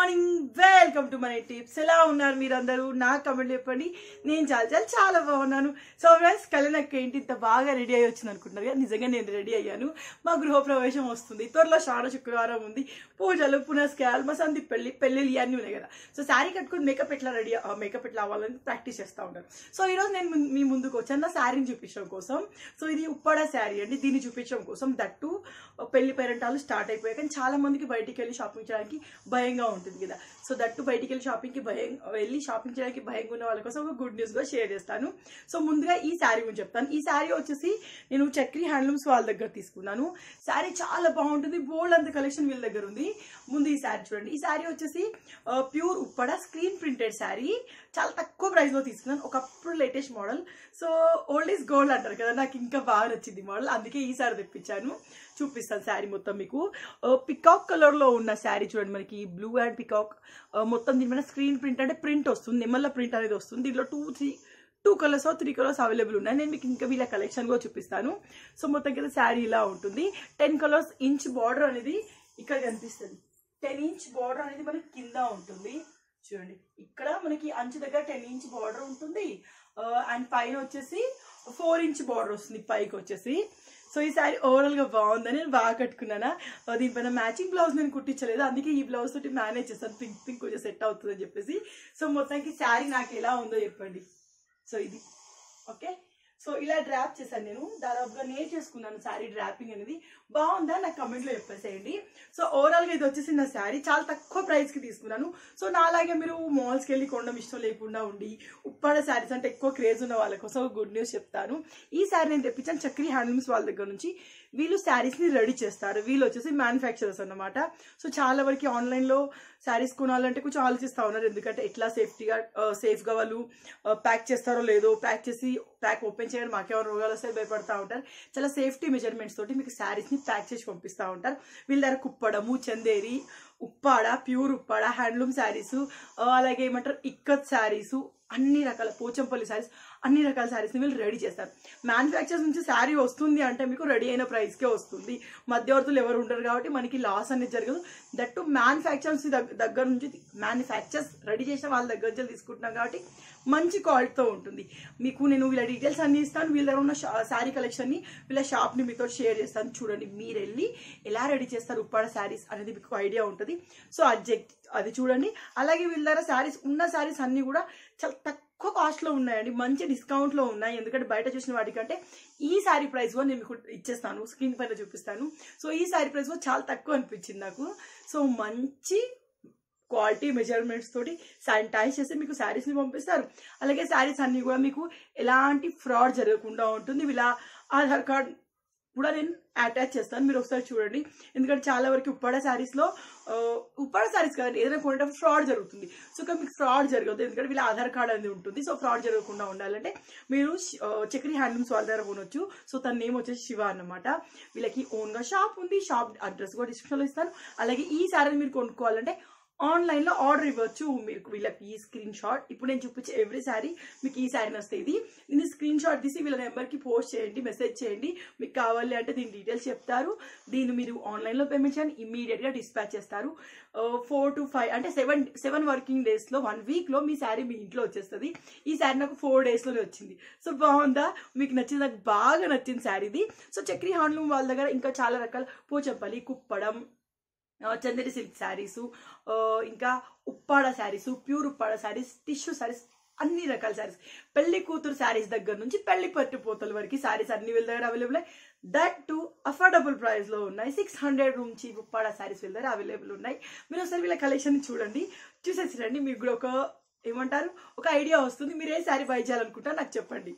morning welcome to my tips ఎలా ఉన్నారు మీరందరూ నా కమెంట్ చెప్పండి నేను చాలా చాలా చాలా బాగున్నాను సో ఫ్రెండ్స్ కళ్యాణక్క ఏంటి ఇంత బాగా రెడీ అయ్యి వచ్చింది అనుకుంటున్నారు కదా నిజంగా నేను రెడీ అయ్యాను మా గృహప్రవేశం వస్తుంది త్వరలో శ్రావణ శుక్రవారం ఉంది పూజలు పునస్కారాలు మా సంది పెళ్లి పెళ్ళిళ్ళు ఇవన్నీ ఉన్నాయి కదా సో శారీ కట్టుకుని మేకప్ ఎట్లా రెడీ మేకప్ ఎట్లా అవ్వాలని ప్రాక్టీస్ చేస్తూ ఉంటాను సో ఈరోజు నేను ముందు- మీ ముందుకు వచ్చాను నా శారీని చూపించడం కోసం సో ఇది ఉప్పాడ శారీ అండి దీన్ని చూపించడం కోసం దట్టు పెళ్లి పేరెంటాలు స్టార్ట్ అయిపోయాయి కానీ చాలా మందికి బయటికి వెళ్ళి షాపింగ్ చేయడానికి భయంగా ఉంటుంది కదా సో దట్టు బయటికి వెళ్ళి షాపింగ్కి భయం వెళ్ళి షాపింగ్ చేయడానికి భయంగా ఉన్న వాళ్ళ కోసం ఒక గుడ్ న్యూస్ కూడా షేర్ చేస్తాను సో ముందుగా ఈ శారీ గురించి చెప్తాను ఈ శారీ వచ్చేసి నేను చక్రి హ్యాండ్లూమ్స్ వాళ్ళ దగ్గర తీసుకున్నాను శారీ చాలా బాగుంటుంది బోల్డ్ అంత కలెక్షన్ వీళ్ళ దగ్గర ఉంది ముందు ఈ శారీ చూడండి ఈ శారీ వచ్చేసి pure Uppada screen printed sari చాలా తక్కువ ప్రైస్లో తీసుకున్నాను ఒకప్పుడు latest model so old is gold అంటారు కదా నాకు ఇంకా బాగా నచ్చింది మోడల్ అందుకే ఈ శారీ తెప్పించాను చూపిస్తాను శారీ మొత్తం మీకు పికాక్ కలర్లో ఉన్న శారీ చూడండి మనకి బ్లూ అండ్ పికాక్ మొత్తం దీని మీద స్క్రీన్ ప్రింట్ అంటే ప్రింట్ వస్తుంది నిమ్మల ప్రింట్ అనేది వస్తుంది దీంట్లో two three two colours three colours available ఉన్నాయి నేను మీకు ఇంకా వీళ్ళ కలెక్షన్ కూడా చూపిస్తాను సో మొత్తం కింద శారీ ఇలా ఉంటుంది టెన్ కలర్స్ ఇంచ్ బార్డర్ అనేది ఇక్కడ కనిపిస్తుంది టెన్ ఇంచ్ బార్డర్ అనేది మనకి కింద ఉంటుంది చూడండి ఇక్కడ మనకి అంచు దగ్గర టెన్ ఇంచ్ బార్డర్ ఉంటుంది అండ్ పైన వచ్చేసి ఫోర్ ఇంచ్ బార్డర్ వస్తుంది పైకి వచ్చేసి సో ఈ శారీ ఓవరాల్ గా బాగుందని నేను బాగా కట్టుకున్నానా ఆ, దీనిపైన మ్యాచింగ్ బ్లౌజ్ నేను కుట్టించలేదు అందుకే ఈ బ్లౌజ్ తోటి మేనేజ్ చేస్తాను పింక్ పింక్ కొంచెం సెట్ అవుతుందని చెప్పేసి సో మొత్తానికి శారీ నాకు ఎలా ఉందో చెప్పండి సో ఇది ఓకే సో ఇలా డ్రాప్ చేశాను నేను దాదాపుగా నేను చేసుకున్నాను శారీ డ్రాపింగ్ అనేది బాగుందా నాకు కమెంట్లో చెప్పేసేయండి సో ఓవరాల్గా ఇది వచ్చేసి నా శారీ చాలా తక్కువ ప్రైస్కి తీసుకున్నాను సో నా అలాగే మీరు మాల్స్కి వెళ్ళి కొనడం ఇష్టం లేకుండా ఉండి ఉప్పాడ శారీస్ అంటే ఎక్కువ క్రేజ్ ఉన్న వాళ్ళ కోసం గుడ్ న్యూస్ చెప్తాను ఈ శారీ నేను తెప్పించాను చక్రి హ్యాండ్లూమ్స్ వాళ్ళ దగ్గర నుంచి వీళ్ళు శారీస్ని రెడీ చేస్తారు వీళ్ళు వచ్చేసి మ్యానుఫ్యాక్చరర్స్ అన్నమాట సో చాలా వరకు ఆన్లైన్లో శారీస్ కొనాలంటే కొంచెం ఆలోచిస్తూ ఉన్నారు ఎందుకంటే ఎట్లా సేఫ్టీగా సేఫ్గా వాళ్ళు ప్యాక్ చేస్తారో లేదో ప్యాక్ చేసి ప్యాక్ ఓపెన్ చేయడం మాకేమైనా రోగాలు వస్తే భయపడతా ఉంటారు చాలా సేఫ్టీ మెజర్మెంట్స్ తోటి మీకు శారీస్ని ప్యాక్ చేసి పంపిస్తూ ఉంటారు వీళ్ళ దగ్గర కుప్పడము చందేరి ఉప్పాడ ప్యూర్ ఉప్పాడ హ్యాండ్లూమ్ శారీస్ అలాగే ఏమంటారు ఇక్కత్ శారీస్ అన్ని రకాల పోచంపల్లి శారీస్ అన్ని రకాల శారీస్ని వీళ్ళు రెడీ చేస్తారు మ్యానుఫ్యాక్చర్స్ నుంచి శారీ వస్తుంది అంటే మీకు రెడీ అయిన ప్రైస్కే వస్తుంది మధ్యవర్తులు ఎవరు ఉండరు కాబట్టి మనకి లాస్ అనేది జరగదు దట్టు మ్యానుఫ్యాక్చర్స్ దగ్గర నుంచి మ్యానుఫ్యాక్చర్స్ రెడీ చేసిన వాళ్ళ దగ్గర నుంచి తీసుకుంటున్నాం కాబట్టి మంచి క్వాలిటీతో ఉంటుంది మీకు నేను వీళ్ళ డీటెయిల్స్ అన్ని ఇస్తాను వీళ్ళ దగ్గర ఉన్న శారీ కలెక్షన్ని వీళ్ళ షాప్ని మీతో షేర్ చేస్తాను చూడండి మీరు వెళ్ళి ఎలా రెడీ చేస్తారు ఉప్పాడ శారీస్ అనేది మీకు ఐడియా ఉంటుంది సో అది అది చూడండి అలాగే వీళ్ళ దగ్గర శారీస్ ఉన్న శారీస్ అన్ని కూడా చాలా తక్కువ కాస్ట్లో ఉన్నాయండి మంచి డిస్కౌంట్లో ఉన్నాయి ఎందుకంటే బయట చూసిన వాటికంటే ఈ శారీ ప్రైస్ కూడా నేను మీకు ఇచ్చేస్తాను స్క్రీన్ పైన చూపిస్తాను సో ఈ శారీ ప్రైస్ కూడా చాలా తక్కువ అనిపించింది నాకు సో మంచి క్వాలిటీ మెజర్మెంట్స్ తోటి శానిటైజ్ చేసి మీకు శారీస్ని పంపిస్తారు అలాగే శారీస్ అన్ని కూడా మీకు ఎలాంటి ఫ్రాడ్ జరగకుండా ఉంటుంది ఇలా ఆధార్ కార్డ్ కూడా నేను అటాచ్ చేస్తాను మీరు ఒకసారి చూడండి ఎందుకంటే చాలా వరకు ఉప్పాడ శారీస్లో ఉప్పాడ శారీస్ కదండి ఏదైనా కొనేటప్పుడు ఫ్రాడ్ జరుగుతుంది సో ఇక్కడ మీకు ఫ్రాడ్ జరగదు ఎందుకంటే వీళ్ళ ఆధార్ కార్డ్ అనేది ఉంటుంది సో ఫ్రాడ్ జరగకుండా ఉండాలంటే మీరు ఆ, చక్రి హ్యాండ్లూమ్స్ వాళ్ళ దగ్గర కొనొచ్చు సో తన నేమ్ వచ్చేసి శివ అన్నమాట వీళ్ళకి ఓన్గా షాప్ ఉంది షాప్ అడ్రస్ కూడా డిస్క్రిప్షన్లో ఇస్తాను అలాగే ఈ శారీని మీరు కొనుక్కోవాలంటే ఆన్లైన్లో ఆర్డర్ ఇవ్వచ్చు మీరు వీళ్ళకి ఈ స్క్రీన్ షాట్ ఇప్పుడు నేను చూపించే ఎవ్రీ శారీ మీకు ఈ శారీ వస్తే ఇది దీన్ని స్క్రీన్ షాట్ తీసి వీళ్ళ నెంబర్కి పోస్ట్ చేయండి మెసేజ్ చేయండి మీకు కావాలి అంటే దీని డీటెయిల్స్ చెప్తారు దీన్ని మీరు ఆన్లైన్లో పేమెంట్ చేయండి ఇమీడియట్గా డిస్పాచ్ చేస్తారు ఫోర్ టు ఫైవ్ అంటే సెవెన్ సెవెన్ వర్కింగ్ డేస్లో వన్ వీక్లో మీ శారీ మీ ఇంట్లో వచ్చేస్తుంది ఈ శారీ నాకు ఫోర్ డేస్లోనే వచ్చింది సో బాగుందా మీకు నచ్చింది నాకు బాగా నచ్చింది శారీది సో చక్రి హ్యాండ్లూమ్ వాళ్ళ దగ్గర ఇంకా చాలా రకాల పోచంపల్లి కుప్పడం ఆ, చందేరి సిల్క్ శారీసు ఇంకా ఉప్పాడ శారీసు ప్యూర్ ఉప్పాడ శారీస్ టిష్యూ శారీస్ అన్ని రకాల శారీస్ పెళ్లి కూతురు శారీస్ దగ్గర నుంచి పెళ్లి పట్టుపోతల వరకు శారీస్ అన్ని వీళ్ళ దగ్గర available that to affordable price లో ఉన్నాయి సిక్స్ హండ్రెడ్ నుంచి ఉప్పాడ శారీస్ వీళ్ళ దగ్గర అవైలబుల్ ఉన్నాయి మీరు ఒకసారి వీళ్ళ కలెక్షన్ చూడండి చూసేసి రండి మీకు కూడా ఒక ఏమంటారు ఒక ఐడియా వస్తుంది మీరు ఏ శారీ బై చేయాలనుకుంటారో నాకు చెప్పండి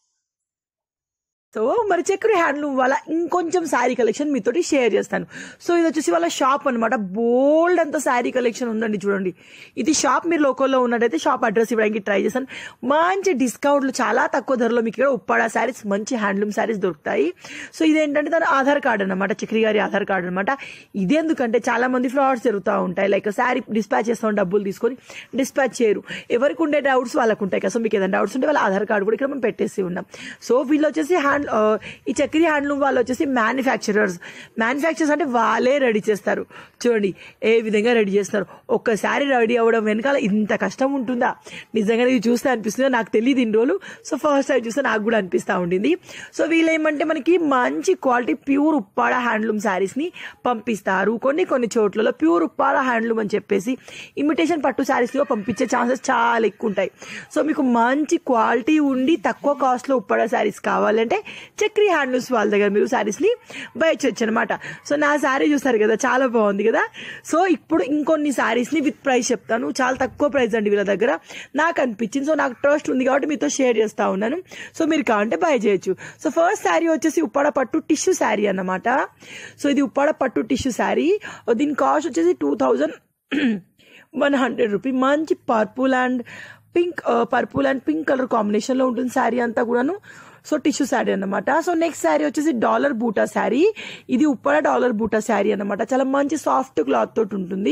సో మరి చక్రి హ్యాండ్లూమ్ వాళ్ళ ఇంకొంచెం శారీ కలెక్షన్ మీతోటి షేర్ చేస్తాను సో ఇది వచ్చేసి వాళ్ళ షాప్ అనమాట బోల్డ్ అంత శారీ కలెక్షన్ ఉందండి చూడండి ఇది షాప్ మీరు లోకల్లో ఉన్నట్టయితే షాప్ అడ్రస్ ఇవ్వడానికి ట్రై చేశాను మంచి డిస్కౌంట్లు చాలా తక్కువ ధరలో మీకు ఇక్కడ ఉప్పాడ శారీస్ మంచి హ్యాండ్లూమ్ శారీస్ దొరుకుతాయి సో ఇదేంటంటే దాని ఆధార్ కార్డ్ అనమాట చక్రి గారి ఆధార్ కార్డ్ అనమాట ఇది ఎందుకంటే చాలా మంది ఫ్రాడ్స్ జరుగుతూ ఉంటాయి లైక్ శారీ డిస్పాచ్ చేస్తాం డబ్బులు తీసుకొని డిస్పాచ్ చేయరు ఎవరికి ఉండే డౌట్స్ వాళ్ళకు ఉంటాయి కదా సో మీకు ఏదైనా డౌట్స్ ఉంటే వాళ్ళ ఆధార్ కార్డ్ కూడా ఇక్కడ మనం పెట్టేసి ఉన్నాం సో వీళ్ళు వచ్చేసి హ్యాండ్ హ్యాండ్ ఆ, ఈ చక్రి హ్యాండ్లూమ్ వాళ్ళు వచ్చేసి మ్యానుఫ్యాక్చరర్స్ మ్యానుఫ్యాక్చరర్స్ అంటే వాళ్ళే రెడీ చేస్తారు చూడండి ఏ విధంగా రెడీ చేస్తారు ఒక్కసారి రెడీ అవ్వడం వెనకాల ఇంత కష్టం ఉంటుందా నిజంగా ఇది చూస్తే అనిపిస్తుందో నాకు తెలియదు ఇన్ని రోజులు సో ఫస్ట్ టైం చూస్తే నాకు కూడా అనిపిస్తూ ఉండింది సో వీళ్ళు ఏమంటే మనకి మంచి క్వాలిటీ ప్యూర్ ఉప్పాడ హ్యాండ్లూమ్ శారీస్ని పంపిస్తారు కొన్ని కొన్ని చోట్లలో ప్యూర్ ఉప్పాడ హ్యాండ్లూమ్ అని చెప్పేసి ఇమిటేషన్ పట్టు శారీస్లో పంపించే ఛాన్సెస్ చాలా ఎక్కువ ఉంటాయి సో మీకు మంచి క్వాలిటీ ఉండి తక్కువ కాస్ట్లో ఉప్పాడ శారీస్ కావాలంటే చక్రి హ్యాండ్లూమ్స్ వాళ్ళ దగ్గర మీరు శారీస్ని బై చేయొచ్చు అనమాట సో నా శారీ చూసారు కదా చాలా బాగుంది కదా సో ఇప్పుడు ఇంకొన్ని శారీస్ని విత్ ప్రైస్ చెప్తాను చాలా తక్కువ ప్రైస్ అండి వీళ్ళ దగ్గర నాకు అనిపించింది సో నాకు ట్రస్ట్ ఉంది కాబట్టి మీతో షేర్ చేస్తా ఉన్నాను సో మీరు కావాలంటే బై చేయొచ్చు సో ఫస్ట్ శారీ వచ్చేసి ఉప్పాడ పట్టు టిష్యూ శారీ అన్నమాట సో ఇది ఉప్పాడ పట్టు టిష్యూ శారీ దీని కాస్ట్ వచ్చేసి two thousand one hundred rupee మంచి purple and pink purple and pink colour కాంబినేషన్లో ఉంటుంది శారీ అంతా కూడాను సో టిష్యూ శారీ అన్నమాట సో నెక్స్ట్ శారీ వచ్చేసి డాలర్ బూటా శారీ ఇది ఉప్పడ డాలర్ బూటా శారీ అన్నమాట చాలా మంచి సాఫ్ట్ క్లాత్ తోటి ఉంటుంది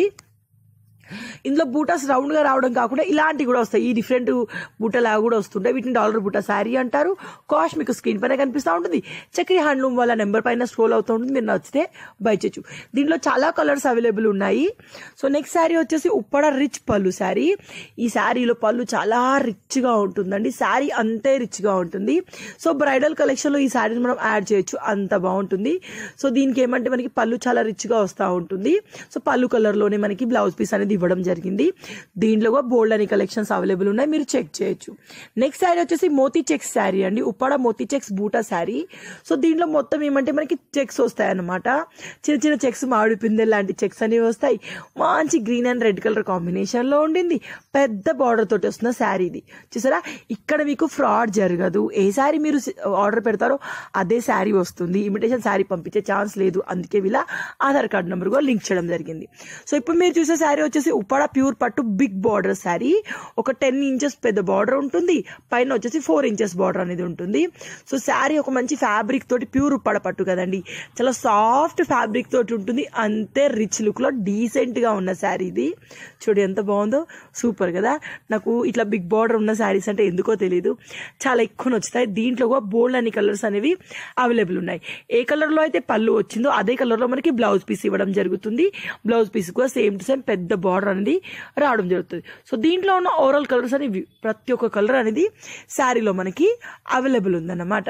ఇందులో బూటాస్ రౌండ్ గా రావడం కాకుండా ఇలాంటివి కూడా వస్తాయి ఈ డిఫరెంట్ బూటలాగా కూడా వస్తుంటాయి వీటిని డాలర్ బూటా శారీ అంటారు కాస్ట్ మీకు స్క్రీన్ పైన కనిపిస్తూ ఉంటుంది చక్రి హ్యాండ్లూమ్ వాళ్ళ నెంబర్ పైన స్క్రోల్ అవుతూ ఉంటుంది మీరు నచ్చితే బై చేయొచ్చు దీంట్లో చాలా కలర్స్ అవైలబుల్ ఉన్నాయి సో నెక్స్ట్ శారీ వచ్చేసి ఉప్పడ రిచ్ పళ్ళు శారీ ఈ శారీలో పళ్ళు చాలా రిచ్ గా ఉంటుందండి శారీ అంతే రిచ్ గా ఉంటుంది సో బ్రైడల్ కలెక్షన్ లో ఈ శారీని మనం యాడ్ చేయొచ్చు అంత బాగుంటుంది సో దీనికి ఏమంటే మనకి పళ్ళు చాలా రిచ్ గా వస్తూ ఉంటుంది సో పళ్ళు కలర్ లోనే మనకి బ్లౌజ్ పీస్ అనేది ఇవ్వడం జరిగింది దీంట్లో కూడా బోల్డ్ అని కలెక్షన్స్ అవైలబుల్ ఉన్నాయి మీరు చెక్ చేయొచ్చు నెక్స్ట్ శారీ వచ్చేసి మోతీ చెక్స్ శారీ అండి ఉప్పాడ మోతీ చెక్స్ బూటా శారీ సో దీంట్లో మొత్తం ఏమంటే మనకి చెక్స్ వస్తాయి అన్నమాట చిన్న చిన్న చెక్స్ మామిడి పిందెల్ లాంటి చెక్స్ అనేవి వస్తాయి మంచి green and red colour combination లో ఉండింది పెద్ద బార్డర్ తోటి వస్తున్న శారీ ఇది చూసారా ఇక్కడ మీకు ఫ్రాడ్ జరగదు ఏ శారీ మీరు ఆర్డర్ పెడతారో అదే శారీ వస్తుంది ఇమిటేషన్ శారీ పంపించే ఛాన్స్ లేదు అందుకే వీళ్ళ ఆధార్ కార్డ్ నెంబర్ కూడా లింక్ చేయడం జరిగింది సో ఇప్పుడు మీరు చూసే శారీ వచ్చేసి ఉప్పాడ ప్యూర్ పట్టు బిగ్ బార్డర్ శారీ ఒక టెన్ ఇంచెస్ పెద్ద బార్డర్ ఉంటుంది పైన వచ్చేసి ఫోర్ ఇంచెస్ బార్డర్ అనేది ఉంటుంది సో శారీ ఒక మంచి ఫ్యాబ్రిక్ తోటి ప్యూర్ ఉప్పాడ పట్టు కదండి చాలా సాఫ్ట్ ఫ్యాబ్రిక్ తోటి ఉంటుంది అంతే రిచ్ లుక్ లో డీసెంట్ గా ఉన్న శారీ ఇది చూడు ఎంత బాగుందో సూపర్ కదా నాకు ఇట్లా బిగ్ బార్డర్ ఉన్న శారీస్ అంటే ఎందుకో తెలియదు చాలా ఎక్కువ నచ్చుతాయి దీంట్లో కూడా బోల్డ్ అన్ని కలర్స్ అనేవి అవైలబుల్ ఉన్నాయి ఏ కలర్ లో అయితే పళ్ళు వచ్చిందో అదే కలర్ లో మనకి బ్లౌజ్ పీస్ ఇవ్వడం జరుగుతుంది బ్లౌజ్ పీస్ కూడా సేమ్ టు సేమ్ పెద్ద బార్డర్ అనేది రావడం జరుగుతుంది సో దీంట్లో ఉన్న ఓవరాల్ కలర్స్ అనేవి ప్రతి ఒక్క కలర్ అనేది శారీలో మనకి అవైలబుల్ ఉందన్నమాట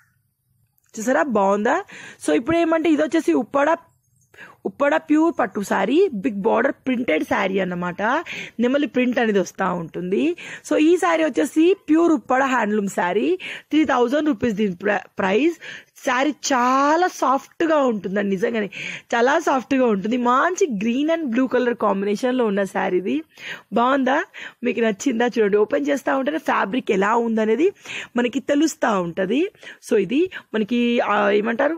చూసారా బాగుందా సో ఇప్పుడు ఏమంటే ఇది వచ్చేసి ఉప్పాడ ఉప్పడ ప్యూర్ పట్టు sari big border printed sari అన్నమాట నెమలి ప్రింట్ అనేది వస్తూ ఉంటుంది సో ఈ శారీ వచ్చేసి pure Uppada handloom sari three thousand rupees దీని ప్ర- ప్రైస్ శారీ చాలా సాఫ్ట్ గా ఉంటుందండి నిజంగానే చాలా సాఫ్ట్ గా ఉంటుంది మంచి green and blue colour combination లో ఉన్న శారీ ఇది బాగుందా మీకు నచ్చిందా చూడండి ఓపెన్ చేస్తూ ఉంటే ఫ్యాబ్రిక్ ఎలా ఉందనేది మనకి తెలుస్తూ ఉంటది సో ఇది మనకి ఆ, ఏమంటారు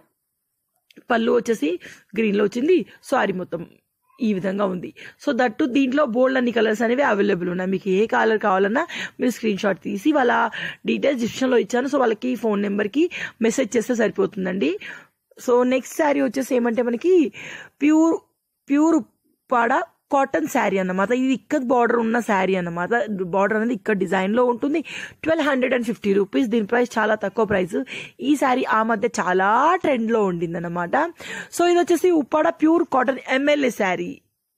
పళ్ళు వచ్చేసి గ్రీన్లో వచ్చింది సారీ మొత్తం ఈ విధంగా ఉంది సో దట్టు దీంట్లో బోల్డ్ అన్ని కలర్స్ అనేవి అవైలబుల్ ఉన్నాయి మీకు ఏ కలర్ కావాలన్నా మీరు స్క్రీన్ షాట్ తీసి వాళ్ళ డీటెయిల్స్ డిస్క్రిప్షన్లో ఇచ్చాను సో వాళ్ళకి ఫోన్ నెంబర్కి మెసేజ్ చేస్తే సరిపోతుందండి సో నెక్స్ట్ శారీ వచ్చేసి ఏమంటే మనకి ప్యూర్ ప్యూర్ పాడ కాటన్ శారీ అన్నమాట ఇది ఇక్కడ బార్డర్ ఉన్న శారీ అన్నమాట బార్డర్ అనేది ఇక్కడ డిజైన్ లో ఉంటుంది twelve hundred and fifty rupees దీని ప్రైస్ చాలా తక్కువ ప్రైస్ ఈ శారీ ఆ మధ్య చాలా ట్రెండ్ లో ఉండింది అనమాట సో ఇది వచ్చేసి Uppada pure cotton MLA sari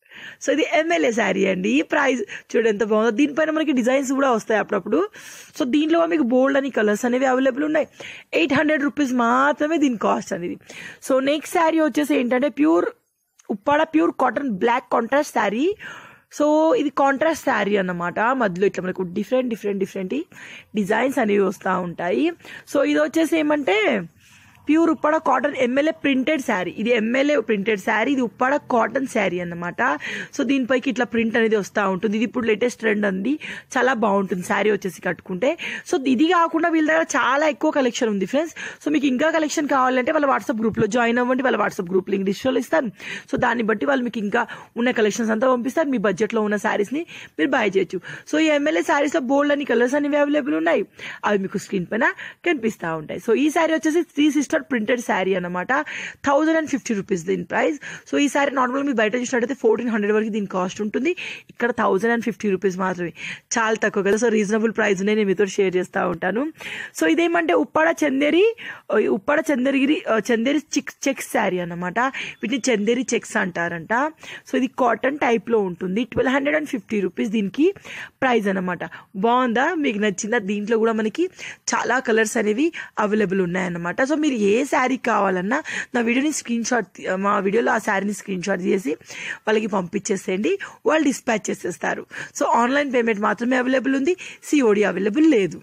so ఇది ఎంఎల్ఏ శారీ అండి ఈ ప్రైస్ చూడండి ఎంత బాగుందో దీనిపైన మనకి డిజైన్స్ కూడా వస్తాయి అప్పుడప్పుడు సో దీంట్లో మీకు బోల్డ్ అని కలర్స్ అనేవి అవైలబుల్ ఉన్నాయి ఎయిట్ హండ్రెడ్ రూపీస్ మాత్రమే దీని కాస్ట్ అనేది సో నెక్స్ట్ శారీ వచ్చేసి ఏంటంటే pure Uppada pure cotton black contrast sari so ఇది కాంట్రాస్ట్ శారీ అన్నమాట మధ్యలో ఇట్లా మనకు డిఫరెంట్ డిఫరెంట్ డిఫరెంట్ డిజైన్స్ అనేవి వస్తూ ఉంటాయి సో ఇది వచ్చేసి ఏమంటే pure Uppada cotton MLA printed sari ఇది ఎమ్మెల్యే ప్రింటెడ్ శారీ ఇది ఉప్పాడ కాటన్ శారీ అన్నమాట సో దీనిపైకి ఇట్లా ప్రింట్ అనేది వస్తూ ఉంటుంది ఇది ఇప్పుడు లేటెస్ట్ ట్రెండ్ అంది చాలా బాగుంటుంది శారీ వచ్చేసి కట్టుకుంటే సో ఇది కాకుండా వీళ్ళ దగ్గర చాలా ఎక్కువ కలెక్షన్ ఉంది ఫ్రెండ్స్ సో మీకు ఇంకా కలెక్షన్ కావాలంటే వాళ్ళ వాట్సాప్ గ్రూప్లో జాయిన్ అవ్వండి వాళ్ళ వాట్సాప్ గ్రూప్ లింక్ డిస్ట్రోలో ఇస్తాను సో దాన్ని బట్టి వాళ్ళు మీకు ఇంకా ఉన్న కలెక్షన్స్ అంతా పంపిస్తారు మీ బడ్జెట్లో ఉన్న శారీస్ని మీరు బై చేయొచ్చు సో ఈ ఎమ్మెల్యే శారీస్లో బోల్డ్ అని కలర్స్ అనేవి అవైలబుల్ ఉన్నాయి అవి మీకు స్క్రీన్ పైన కనిపిస్తూ ఉంటాయి సో ఈ శారీ వచ్చేసి three sister shot printed sari అనమాట థౌజండ్ అండ్ ఫిఫ్టీ రూపీస్ దీని ప్రైస్ సో ఈ శారీ నార్మల్గా మీరు బయట చూసినట్టయితే ఫోర్టీన్ హండ్రెడ్ వరకు దీని కాస్ట్ ఉంటుంది ఇక్కడ థౌజండ్ అండ్ ఫిఫ్టీ రూపీస్ మాత్రమే చాలా తక్కువ కదా సో రీజనబుల్ ప్రైస్ నేను మీతో షేర్ చేస్తూ ఉంటాను సో ఇదేమంటే ఉప్పాడ చందేరి ఆ, ఉప్పాడ చందేరిగిరి ఆ, చందేరి చిక్ చెక్స్ శారీ అన్నమాట వీటిని చందేరి చెక్స్ అంటారంట సో ఇది కాటన్ టైప్లో ఉంటుంది twelve hundred and fifty rupees దీనికి ప్రైస్ అనమాట బాగుందా మీకు నచ్చిందా దీంట్లో కూడా మనకి చాలా కలర్స్ అనేవి అవైలబుల్ ఉన్నాయన్నమాట సో మీరు ఏ శారీ కావాలన్నా నా వీడియోని స్క్రీన్ షాట్ తీ- మా వీడియోలో ఆ శారీని స్క్రీన్ షాట్ చేసి వాళ్ళకి పంపించేసేయండి వాళ్ళు డిస్పాచ్ చేసేస్తారు సో ఆన్లైన్ పేమెంట్ మాత్రమే అవైలబుల్ ఉంది సిఓడి అవైలబుల్ లేదు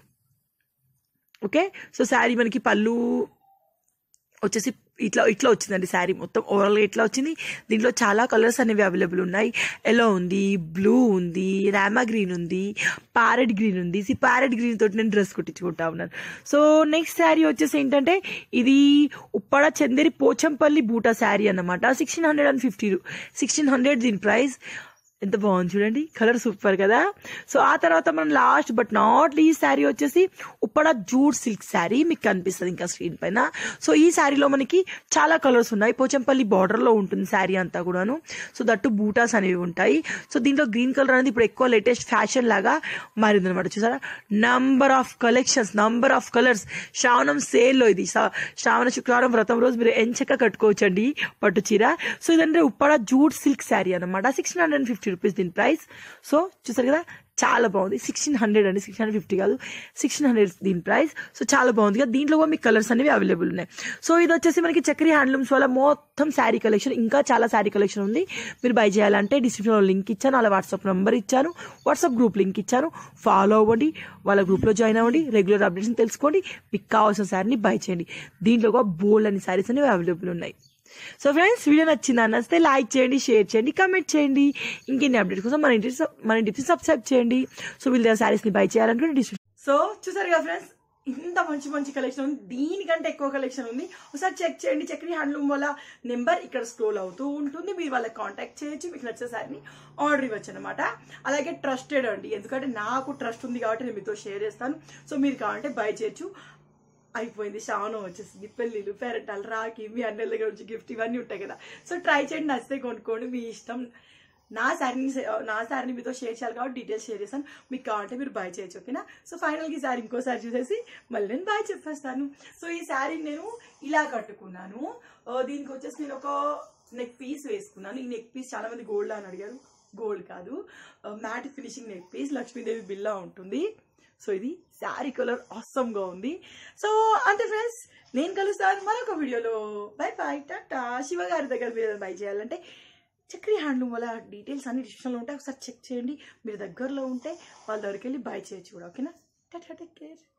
ఓకే సో శారీ మనకి పళ్ళు వచ్చేసి ఇట్లా ఇట్లా వచ్చిందండి శారీ మొత్తం ఓవరాల్గా ఇట్లా వచ్చింది దీంట్లో చాలా కలర్స్ అనేవి అవైలబుల్ ఉన్నాయి ఎల్లో ఉంది బ్లూ ఉంది రామా గ్రీన్ ఉంది ప్యారెట్ గ్రీన్ ఉంది ఈ ప్యారెట్ గ్రీన్ తోటి నేను డ్రెస్ కుట్టించుకుంటా ఉన్నాను సో నెక్స్ట్ శారీ వచ్చేసి ఏంటంటే ఇది ఉప్పడ చందేరి పోచంపల్లి బూటా శారీ అన్నమాట sixteen hundred and fifty sixteen hundred దీని ప్రైస్ ఎంత బాగుంది చూడండి కలర్ సూపర్ కదా సో ఆ తర్వాత మనం లాస్ట్ బట్ నాట్ ఈ శారీ వచ్చేసి ఉప్పడ జూట్ సిల్క్ శారీ మీకు కనిపిస్తుంది ఇంకా స్క్రీన్ పైన సో ఈ శారీలో మనకి చాలా కలర్స్ ఉన్నాయి పోచంపల్లి border లో ఉంటుంది శారీ అంతా కూడాను సో దట్టు బూటాస్ అనేవి ఉంటాయి సో దీంట్లో గ్రీన్ కలర్ అనేది ఇప్పుడు ఎక్కువ లేటెస్ట్ ఫ్యాషన్ లాగా మారింది అనమాట చూసారా number of collections number of colours Shravanam సేల్లో ఇది శా- శ్రావణ శుక్రవారం వ్రతం రోజు మీరు ఎంచక్క కట్టుకోవచ్చండి పట్టు చీర సో ఇదంటే ఉప్పాడ జూట్ సిల్క్ శారీ అనమాట sixteen hundred and fifty rupees దీని ప్రైస్ సో చూసారు కదా చాలా బాగుంది సిక్స్టీన్ హండ్రెడ్ అండి సిక్స్ హండ్రెడ్ ఫిఫ్టీ కాదు సిక్స్టీన్ హండ్రెడ్ దీని ప్రైస్ సో చాలా బాగుంది కదా దీంట్లో కూడా మీకు కలర్స్ అనేవి అవైలబుల్ ఉన్నాయి సో ఇది వచ్చేసి మనకి చక్రీ హ్యాండ్లూమ్స్ వల్ల మొత్తం శారీ కలెక్షన్ ఇంకా చాలా శారీ కలెక్షన్ ఉంది మీరు బై చేయాలంటే డిస్క్రిప్షన్లో లింక్ ఇచ్చాను అలా వాట్సాప్ నెంబర్ ఇచ్చాను వాట్సాప్ గ్రూప్ లింక్ ఇచ్చాను ఫాలో అవ్వండి వాళ్ళ గ్రూప్లో జాయిన్ అవ్వండి రెగ్యులర్ అప్డేట్స్ తెలుసుకోండి మీకు కావాల్సిన శారీని బై చేయండి దీంట్లో కూడా బోల్డ్ అని శారీస్ అనేవి అవైలబుల్ ఉన్నాయి సో ఫ్రెండ్స్ వీడియో నచ్చిందా నచ్చితే లైక్ చేయండి షేర్ చేయండి కమెంట్ చేయండి ఇంకెన్ని అప్డేట్స్ కోసం మన ఇంటి మన ఇంటికి సబ్స్క్రైబ్ చేయండి సో వీళ్ళ శారీస్ని బై చేయాలనుకుంటే డిస్క్రిప్షన్ సో చూసారు కదా ఫ్రెండ్స్ ఇంత మంచి మంచి కలెక్షన్ ఉంది దీనికంటే ఎక్కువ కలెక్షన్ ఉంది ఒకసారి చెక్ చేయండి చక్రీ హ్యాండ్లూమ్ వాళ్ళ నెంబర్ ఇక్కడ స్క్రోల్ అవుతూ ఉంటుంది మీరు వాళ్ళకి కాంటాక్ట్ చేయొచ్చు మీకు నచ్చే సారిని ఆర్డర్ ఇవ్వచ్చు అనమాట అలాగే ట్రస్టెడ్ అండి ఎందుకంటే నాకు ట్రస్ట్ ఉంది కాబట్టి నేను మీతో షేర్ చేస్తాను సో మీరు కావాలంటే బై చేయొచ్చు అయిపోయింది శ్రావణం వచ్చేసింది పెళ్ళిళ్ళు పెరటాలు రాకి మీ అన్నల దగ్గర నుంచి గిఫ్ట్ ఇవన్నీ ఉంటాయి కదా సో ట్రై చేయండి నచ్చితే కొనుక్కోండి మీ ఇష్టం నా శారీని నా శారీని మీతో షేర్ చేయాలి కాబట్టి డీటెయిల్స్ షేర్ చేస్తాను మీకు కావాలంటే మీరు బై చేయొచ్చు ఓకేనా సో ఫైనల్గా ఈ శారీ ఇంకోసారి చూసేసి మళ్ళీ నేను బై చెప్పేస్తాను సో ఈ శారీని నేను ఇలా కట్టుకున్నాను ఆ, దీనికి వచ్చేసి నేను ఒక నెక్ పీస్ వేసుకున్నాను ఈ నెక్ పీస్ చాలా మంది గోల్డ్ అని అడిగారు గోల్డ్ కాదు matte finishing neck piece Lakshmidevi బిల్లా ఉంటుంది సో ఇది శారీ కలర్ గా ఉంది సో అంతే ఫ్రెండ్స్ నేను కలుస్తాను మరొక వీడియోలో బై బై టాటా శివ గారి దగ్గర మీరు బై చేయాలంటే చక్రీ హ్యాండ్లూమ్ వల్ల డీటెయిల్స్ అన్ని డిస్క్రిప్షన్లో ఉంటాయి ఒకసారి చెక్ చేయండి మీరు దగ్గరలో ఉంటే వాళ్ళ దగ్గరికి వెళ్ళి బై చేయొచ్చు కూడా ఓకేనా టాటా టేక్ కేర్